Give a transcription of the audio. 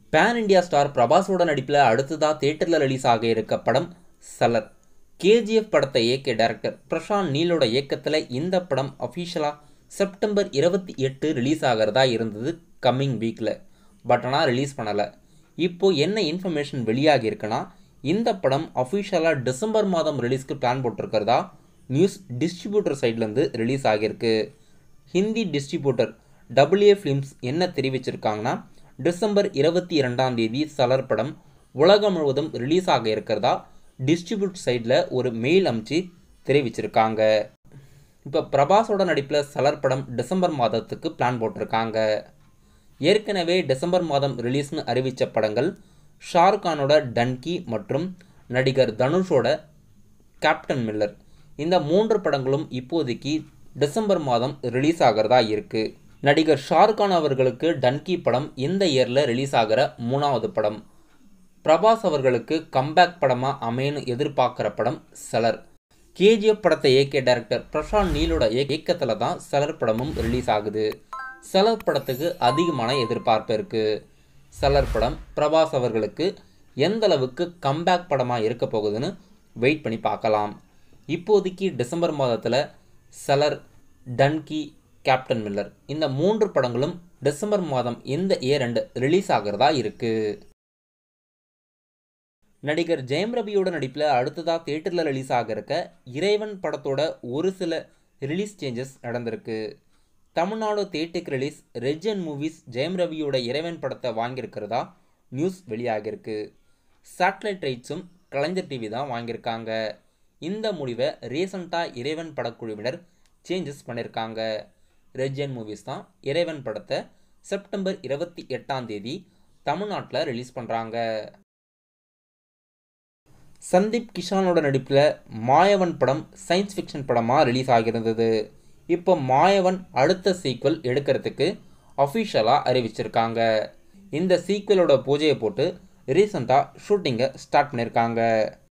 pan India star பிரபாஸோட நடிப்பில் அடுத்ததாக தேட்டரில் ரிலீஸ் ஆக இருக்க படம் சலர் கேஜிஎஃப் படத்தை இயக்கிய டைரக்டர் பிரசாந்த் நீலோட இயக்கத்தில் இந்த படம் அஃபிஷியலாக செப்டம்பர் இருபத்தி எட்டு ரிலீஸ் ஆகிறதா இருந்தது கம்மிங் வீக்கில் பட் ஆனால் ரிலீஸ் பண்ணலை இப்போது என்ன இன்ஃபர்மேஷன் வெளியாகி இருக்குன்னா இந்த படம் அஃபிஷியலாக டிசம்பர் மாதம் ரிலீஸ்க்கு பிளான் போட்டிருக்கிறதா நியூஸ் டிஸ்ட்ரிபியூட்டர் சைட்லேருந்து ரிலீஸ் ஆகியிருக்கு ஹிந்தி டிஸ்ட்ரிபியூட்டர் டபிள்யூஏ ஃபிலிம்ஸ் என்ன தெரிவிச்சிருக்காங்கன்னா டிசம்பர் இருபத்தி இரண்டாம் தேதி சலர் படம் உலகம் முழுவதும் ரிலீஸ் ஆக இருக்கிறதா டிஸ்ட்ரிபியூட் சைடில் ஒரு மெயில் அமுச்சு தெரிவிச்சிருக்காங்க இப்போ பிரபாஸோட நடிப்பில் சலர் படம் டிசம்பர் மாதத்துக்கு பிளான் போட்டிருக்காங்க ஏற்கனவே டிசம்பர் மாதம் ரிலீஸ்னு அறிவித்த படங்கள் ஷாருக்கானோட டன்கி மற்றும் நடிகர் தனுஷோட கேப்டன் மில்லர் இந்த மூன்று படங்களும் இப்போதைக்கு டிசம்பர் மாதம் ரிலீஸ் ஆகிறதா இருக்குது நடிகர் ஷாருக்கான் அவர்களுக்கு டன்கி படம் இந்த இயரில் ரிலீஸ் ஆகிற மூணாவது படம் பிரபாஸ் அவர்களுக்கு கம்பேக் படமாக அமையன்னு எதிர்பார்க்குற படம் சலர் கேஜிஎஃப் படத்தை இயக்கிய டைரக்டர் பிரசாந்த் நீலோட இயக்கத்தில் தான் சலர் படமும் ரிலீஸ் ஆகுது சலர் படத்துக்கு அதிகமான எதிர்பார்ப்பு இருக்குது சலர் படம் பிரபாஸ் அவர்களுக்கு எந்த அளவுக்கு கம்பேக் படமாக இருக்க போகுதுன்னு வெயிட் பண்ணி பார்க்கலாம் இப்போதைக்கு டிசம்பர் மாதத்தில் சலர் டன்கி கேப்டன் மில்லர் இந்த மூன்று படங்களும் டிசம்பர் மாதம் இந்த இயர் ரெண்டு ரிலீஸ் ஆகிறதா இருக்குது நடிகர் ஜெயம் ரவியோட நடிப்பில் அடுத்ததாக தேட்டரில் ரிலீஸ் ஆக இருக்க இறைவன் படத்தோட ஒரு சில ரிலீஸ் சேஞ்சஸ் நடந்திருக்கு தமிழ்நாடு தேட்டுக்கு ரிலீஸ் ரெஜன் மூவிஸ் ஜெயம் ரவியோட இறைவன் படத்தை வாங்கியிருக்கிறதா நியூஸ் வெளியாகிருக்கு சேட்டலைட் ரைட்ஸும் கலைஞர் டிவி தான் வாங்கியிருக்காங்க இந்த முடிவை ரீசண்டாக இறைவன் படக்குழுவினர் சேஞ்சஸ் பண்ணியிருக்காங்க ரெஜன் மூவிஸ் தான் இறைவன் படத்தை செப்டம்பர் இருபத்தி எட்டாம் தேதி தமிழ்நாட்டில் ரிலீஸ் பண்ணுறாங்க சந்தீப் கிஷானோட நடிப்பில் மாயவன் படம் சயின்ஸ் ஃபிக்ஷன் படமாக ரிலீஸ் ஆகியிருந்தது இப்போ மாயவன் அடுத்த சீக்வல் எடுக்கிறதுக்கு அஃபிஷியலாக அறிவிச்சிருக்காங்க இந்த சீக்வலோட பூஜையை போட்டு ரீசெண்டாக ஷூட்டிங்கை ஸ்டார்ட் பண்ணியிருக்காங்க